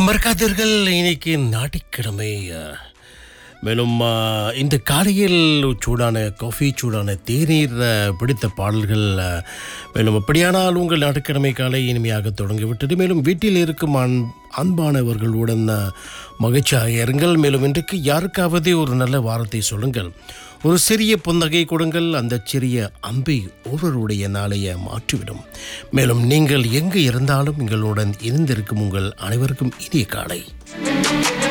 மறக்காதீர்கள் இன்னைக்கு ஞாயிற்றுக்கிழமை அஹ், மேலும் அஹ், இந்த காலையில் சூடான காஃபி சூடான தேநீர் அஹ், பிடித்த பாடல்கள் அஹ், மேலும் அப்படியானால் உங்கள் ஞாயிற்றுக்கிழமை காலை இனிமையாக தொடங்கிவிட்டது மேலும் வீட்டில் இருக்கும் அன் அன்பானவர்களுடன் அஹ், மகிழ்ச்சியாக இருங்கள் மேலும் இன்றைக்கு யாருக்காவது ஒரு நல்ல வாரத்தை சொல்லுங்கள் ஒரு சிறிய புன்னகை கொடுங்கள் அந்த சிறிய அம்பை ஒருவருடைய நாளைய மாற்றிவிடும் மேலும் நீங்கள் எங்கு இருந்தாலும் எங்களுடன் இருந்திருக்கும் உங்கள் அனைவருக்கும் இனிய காலை